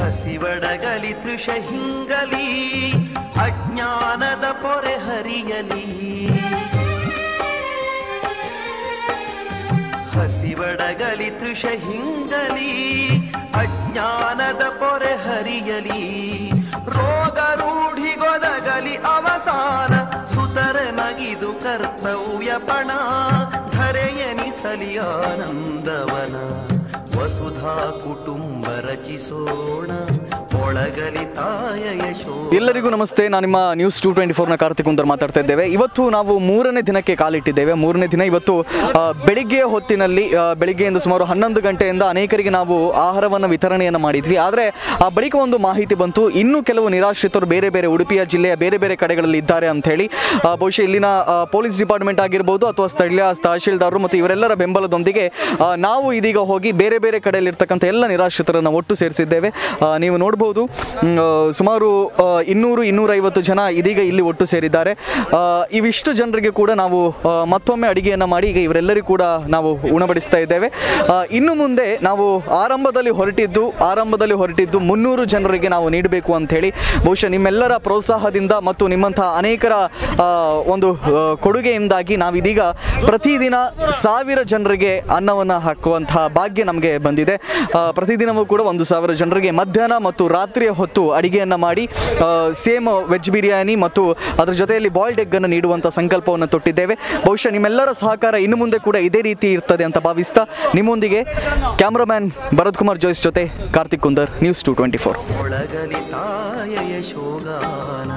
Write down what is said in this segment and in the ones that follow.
ಹಸಿವಡಗಲಿ ತೃಷ ಹಿಂಗಲಿ ಅಜ್ಞಾನದ ಪೊರೆ ಹರಿಯಲಿ ಹಸಿವಡಗಲಿ ತೃಷ ಹಿಂಗಲಿ ಅಜ್ಞಾನದ ಪೊರೆ ಹರಿಯಲಿ ರೋಗ ರೂಢಿಗೊದಗಲಿ ಅವಸಾನ ಸುತರೆ ಮಗಿದು ಕರ್ತವ್ಯ ಪಣ ಧರೆಯನಿಸಲಿ ಆನಂದವನ ವಸುಧಾ ಕುಟುಂಬ ರಚಿಸೋಣ ಒಳಗಲಿ ತಾಯ ಯಶೋ ಎಲ್ಲರಿಗೂ ನಮಸ್ತೆ ನಾನು ನಿಮ್ಮ ನ್ಯೂಸ್ ಟೂ ಟ್ವೆಂಟಿ ಫೋರ್ನ ಕಾರ್ತಿಕ್ ಕುಂದರ್ ಮಾತಾಡ್ತಾ ಇದ್ದೇವೆ ಇವತ್ತು ನಾವು ಮೂರನೇ ದಿನಕ್ಕೆ ಕಾಲಿಟ್ಟಿದ್ದೇವೆ ಮೂರನೇ ದಿನ ಇವತ್ತು ಆ, ಬೆಳಿಗ್ಗೆ ಹೊತ್ತಿನಲ್ಲಿ ಆ, ಬೆಳಿಗ್ಗೆಯಿಂದ ಸುಮಾರು ಹನ್ನೊಂದು ಗಂಟೆಯಿಂದ ಅನೇಕರಿಗೆ ನಾವು ಆಹಾರವನ್ನು ವಿತರಣೆಯನ್ನು ಮಾಡಿದ್ವಿ ಆದರೆ ಆ ಬಳಿಕ ಒಂದು ಮಾಹಿತಿ ಬಂತು ಇನ್ನೂ ಕೆಲವು ನಿರಾಶ್ರಿತರು ಬೇರೆ ಬೇರೆ ಉಡುಪಿಯ ಜಿಲ್ಲೆಯ ಬೇರೆ ಬೇರೆ ಕಡೆಗಳಲ್ಲಿ ಇದ್ದಾರೆ ಅಂತ ಹೇಳಿ ಆ, ಬಹುಶಃ ಇಲ್ಲಿನ ಆ, ಪೊಲೀಸ್ ಡಿಪಾರ್ಟ್ಮೆಂಟ್ ಆಗಿರ್ಬೋದು ಅಥವಾ ಸ್ಥಳೀಯ ತಹಶೀಲ್ದಾರರು ಮತ್ತು ಇವರೆಲ್ಲರ ಬೆಂಬಲದೊಂದಿಗೆ ಆ, ನಾವು ಇದೀಗ ಹೋಗಿ ಬೇರೆ ಬೇರೆ ಕಡೆಯಲ್ಲಿರ್ತಕ್ಕಂಥ ಎಲ್ಲ ನಿರಾಶ್ರಿತರನ್ನು ಒಟ್ಟು ಸೇರಿಸಿದ್ದೇವೆ ಆ, ನೀವು ನೋಡ್ಬೋದು ಮ್, ಆ, ಸುಮಾರು ಆ, ಇನ್ನೂರು ಇನ್ನೂರೈವತ್ತು ಜನ ಇದೀಗ ಇಲ್ಲಿ ಒಟ್ಟು ಸೇರಿದ್ದಾರೆ ಆ, ಇವಿಷ್ಟು ಜನರಿಗೆ ಕೂಡ ನಾವು ಆ, ಮತ್ತೊಮ್ಮೆ ಅಡಿಗೆಯನ್ನು ಮಾಡಿ ಈಗ ಇವರೆಲ್ಲರಿಗೂ ಕೂಡ ನಾವು ಉಣಬಡಿಸ್ತಾ ಇದ್ದೇವೆ ಆ, ಇನ್ನು ಮುಂದೆ ನಾವು ಆರಂಭದಲ್ಲಿ ಹೊರಟಿದ್ದು ಆರಂಭದಲ್ಲಿ ಹೊರಟಿದ್ದು ಮುನ್ನೂರು ಜನರಿಗೆ ನಾವು ನೀಡಬೇಕು ಅಂತ ಹೇಳಿ ಬಹುಶಃ ನಿಮ್ಮೆಲ್ಲರ ಪ್ರೋತ್ಸಾಹದಿಂದ ಮತ್ತು ನಿಮ್ಮಂತಹ ಅನೇಕರ ಆ, ಒಂದು ಆ, ಕೊಡುಗೆಯಿಂದಾಗಿ ನಾವಿದೀಗ ಪ್ರತಿದಿನ ಸಾವಿರ ಜನರಿಗೆ ಅನ್ನವನ್ನು ಹಾಕುವಂತಹ ಭಾಗ್ಯ ನಮಗೆ ಬಂದಿದೆ ಆ, ಪ್ರತಿದಿನವೂ ಕೂಡ ಒಂದು ಸಾವಿರ ಜನರಿಗೆ ಮಧ್ಯಾಹ್ನ ಮತ್ತು ರಾತ್ರಿಯ ಹೊತ್ತು ಅಡಿಗೆಯನ್ನು ಮಾಡಿ ಸೇಮ್ ವೆಜ್ ಬಿರಿಯಾನಿ ಮತ್ತು ಅದರ ಜೊತೆಯಲ್ಲಿ ಬಾಯ್ಲ್ಡ್ ಎಗ್ ಅನ್ನು ನೀಡುವಂಥ ಸಂಕಲ್ಪವನ್ನು ತೊಟ್ಟಿದ್ದೇವೆ ಬಹುಶಃ ನಿಮ್ಮೆಲ್ಲರ ಸಹಕಾರ ಇನ್ನು ಮುಂದೆ ಕೂಡ ಇದೇ ರೀತಿ ಇರ್ತದೆ ಅಂತ ಭಾವಿಸ್ತಾ ನಿಮ್ಮೊಂದಿಗೆ ಕ್ಯಾಮ್ರಾಮ್ಯಾನ್ ಭರತ್ ಕುಮಾರ್ ಜೋಯ್ಸ್ ಜೊತೆ Karthik Kundar news two twenty four ಒಳಗಲಿ ತಾಯ ಯಶೋಗಾನ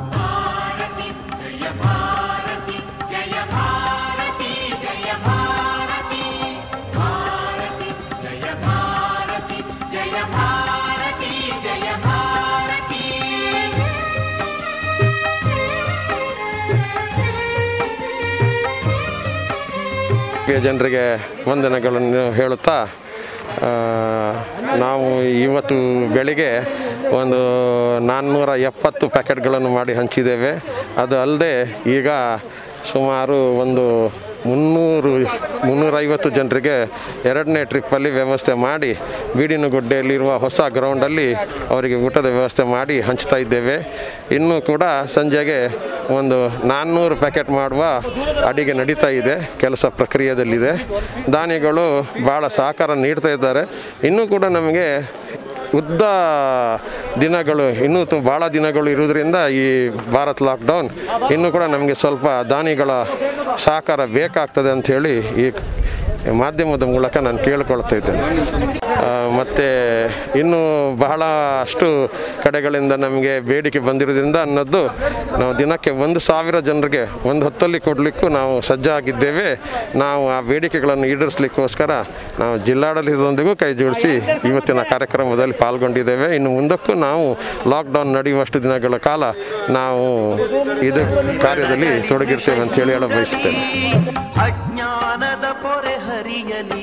ಗೆ ಜನರಿಗೆ ವಂದನೆಗಳನ್ನು ಹೇಳುತ್ತಾ ಆ, ನಾವು ಇವತ್ತು ಬೆಳಿಗ್ಗೆ ಒಂದು ನಾನ್ನೂರ ಎಪ್ಪತ್ತು ಪ್ಯಾಕೆಟ್ಗಳನ್ನು ಮಾಡಿ ಹಂಚಿದ್ದೇವೆ ಅದು ಅಲ್ಲದೆ ಈಗ ಸುಮಾರು ಒಂದು ಮುನ್ನೂರು ಮುನ್ನೂರೈವತ್ತು ಜನರಿಗೆ ಎರಡನೇ ಟ್ರಿಪ್ಪಲ್ಲಿ ವ್ಯವಸ್ಥೆ ಮಾಡಿ ಬೀಡಿನಗುಡ್ಡೆಯಲ್ಲಿರುವ ಹೊಸ ಗ್ರೌಂಡಲ್ಲಿ ಅವರಿಗೆ ಊಟದ ವ್ಯವಸ್ಥೆ ಮಾಡಿ ಹಂಚ್ತಾ ಇದ್ದೇವೆ ಇನ್ನೂ ಕೂಡ ಸಂಜೆಗೆ ಒಂದು ನಾನ್ನೂರು ಪ್ಯಾಕೆಟ್ ಮಾಡುವ ಅಡಿಗೆ ನಡೀತಾ ಇದೆ ಕೆಲಸ ಪ್ರಕ್ರಿಯೆಯದಲ್ಲಿದೆ ದಾನಿಗಳು ಭಾಳ ಸಹಕಾರ ನೀಡ್ತಾ ಇದ್ದಾರೆ ಇನ್ನೂ ಕೂಡ ನಮಗೆ ಉದ್ದ ದಿನಗಳು ಇನ್ನೂ ತು ಭಾಳ ದಿನಗಳು ಇರುವುದರಿಂದ ಈ ಭಾರತ್ ಲಾಕ್ಡೌನ್ ಇನ್ನೂ ಕೂಡ ನಮಗೆ ಸ್ವಲ್ಪ ದಾನಿಗಳ ಸಹಕಾರ ಬೇಕಾಗ್ತದೆ ಅಂಥೇಳಿ ಈ ಮಾಧ್ಯಮದ ಮೂಲಕ ನಾನು ಕೇಳ್ಕೊಳ್ತಾ ಇದ್ದೇನೆ ಆ, ಮತ್ತು ಇನ್ನು ಬಹಳಷ್ಟು ಕಡೆಗಳಿಂದ ನಮಗೆ ಬೇಡಿಕೆ ಬಂದಿರೋದ್ರಿಂದ ಅನ್ನೋದು ನಾವು ದಿನಕ್ಕೆ ಒಂದು ಸಾವಿರ ಜನರಿಗೆ ಒಂದು ಹೊತ್ತಲ್ಲಿ ಕೊಡಲಿಕ್ಕೂ ನಾವು ಸಜ್ಜಾಗಿದ್ದೇವೆ ನಾವು ಆ ಬೇಡಿಕೆಗಳನ್ನು ಈಡೇರಿಸಲಿಕ್ಕೋಸ್ಕರ ನಾವು ಜಿಲ್ಲಾಡಳಿತದೊಂದಿಗೂ ಕೈ ಜೋಡಿಸಿ ಇವತ್ತಿನ ಕಾರ್ಯಕ್ರಮದಲ್ಲಿ ಪಾಲ್ಗೊಂಡಿದ್ದೇವೆ ಇನ್ನು ಮುಂದಕ್ಕೂ ನಾವು ಲಾಕ್ಡೌನ್ ನಡೆಯುವಷ್ಟು ದಿನಗಳ ಕಾಲ ನಾವು ಇದು ಕಾರ್ಯದಲ್ಲಿ ತೊಡಗಿರ್ತೇವೆ ಅಂತ ಹೇಳಿ ಹೇಳ ಬಯಸ್ತೇನೆ ಅಜ್ಞಾನದ ಪೊರೆ ಹರಿಯಲಿ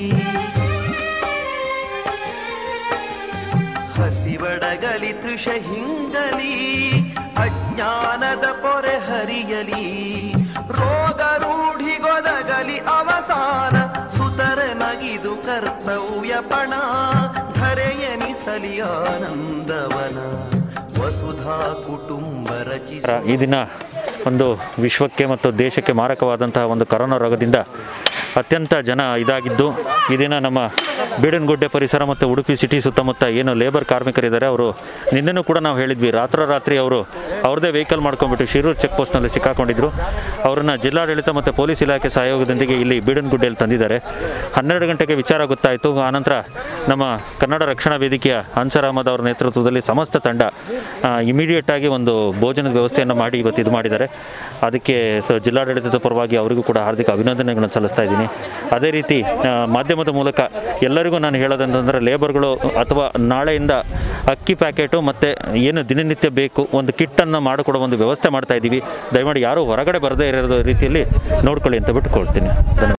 ಹಸಿವಡಗಲಿ ತೃಷ ಹಿಂಗಲಿ ಅಜ್ಞಾನದ ಪೊರೆ ಹರಿಯಲಿ ರೋಗ ರೂಢಿಗೊದಗಲಿ ಅವಸಾನ ಸುತರೆ ಮಗಿದು ಕರ್ತವ್ಯ ಪಣ ಧರೆಯನಿಸಲಿ ಆನಂದವನ ವಸುಧಾ ಕುಟುಂಬ ರಚಿಸ ಈ ದಿನ ಒಂದು ವಿಶ್ವಕ್ಕೆ ಮತ್ತು ದೇಶಕ್ಕೆ ಮಾರಕವಾದಂತಹ ಒಂದು ಕರೋನಾ ರೋಗದಿಂದ ಅತ್ಯಂತ ಜನ ಇದಾಗಿದ್ದು ಈ ದಿನ ನಮ್ಮ ಬೀಡನಗುಡ್ಡೆ ಪರಿಸರ ಮತ್ತು ಉಡುಪಿ ಸಿಟಿ ಸುತ್ತಮುತ್ತ ಏನು ಲೇಬರ್ ಕಾರ್ಮಿಕರಿದ್ದಾರೆ ಅವರು ನಿನ್ನೆನೂ ಕೂಡ ನಾವು ಹೇಳಿದ್ವಿ ರಾತ್ರೋರಾತ್ರಿ ಅವರು ಅವ್ರದ್ದೇ ವೆಹಿಕಲ್ ಮಾಡ್ಕೊಂಡ್ಬಿಟ್ಟು ಶಿರೂರು ಚೆಕ್ ಪೋಸ್ಟ್ನಲ್ಲಿ ಸಿಕ್ಕಾಕೊಂಡಿದ್ರು ಅವರನ್ನು ಜಿಲ್ಲಾಡಳಿತ ಮತ್ತು ಪೊಲೀಸ್ ಇಲಾಖೆ ಸಹಯೋಗದೊಂದಿಗೆ ಇಲ್ಲಿ ಬೀಡನಗುಡ್ಡೆಯಲ್ಲಿ ತಂದಿದ್ದಾರೆ ಹನ್ನೆರಡು ಗಂಟೆಗೆ ವಿಚಾರ ಗೊತ್ತಾಯಿತು ಆನಂತರ ನಮ್ಮ ಕನ್ನಡ ರಕ್ಷಣಾ ವೇದಿಕೆಯ ಅನ್ಸರ್ ಅಹಮದ್ ಅವರ ನೇತೃತ್ವದಲ್ಲಿ ಸಮಸ್ತ ತಂಡ ಇಮಿಡಿಯೇಟ್ ಆಗಿ ಒಂದು ಭೋಜನದ ವ್ಯವಸ್ಥೆಯನ್ನು ಮಾಡಿ ಇವತ್ತು ಇದು ಮಾಡಿದ್ದಾರೆ ಅದಕ್ಕೆ ಸ ಜಿಲ್ಲಾಡಳಿತದ ಪರವಾಗಿ ಅವರಿಗೂ ಕೂಡ ಹಾರ್ದಿಕ ಅಭಿನಂದನೆಗಳನ್ನು ಸಲ್ಲಿಸ್ತಾ ಇದ್ದೀನಿ ಅದೇ ರೀತಿ ಆ, ಮಾಧ್ಯಮದ ಮೂಲಕ ಎಲ್ಲರಿಗೂ ನಾನು ಹೇಳೋದಂತಂದರೆ ಲೇಬರ್ಗಳು ಅಥವಾ ನಾಳೆಯಿಂದ ಅಕ್ಕಿ ಪ್ಯಾಕೆಟು ಮತ್ತು ಏನು ದಿನನಿತ್ಯ ಬೇಕು ಒಂದು ಕಿಟ್ಟನ್ನು ಮಾಡಿಕೊಡೋ ಒಂದು ವ್ಯವಸ್ಥೆ ಮಾಡ್ತಾ ಇದ್ದೀವಿ ದಯಮಾಡಿ ಯಾರೂ ಹೊರಗಡೆ ಬರದೇ ಇರೋ ರೀತಿಯಲ್ಲಿ ನೋಡ್ಕೊಳ್ಳಿ ಅಂತ ಬಿಟ್ಟುಕೊಳ್ತೀನಿ ಧನ್ಯವಾದ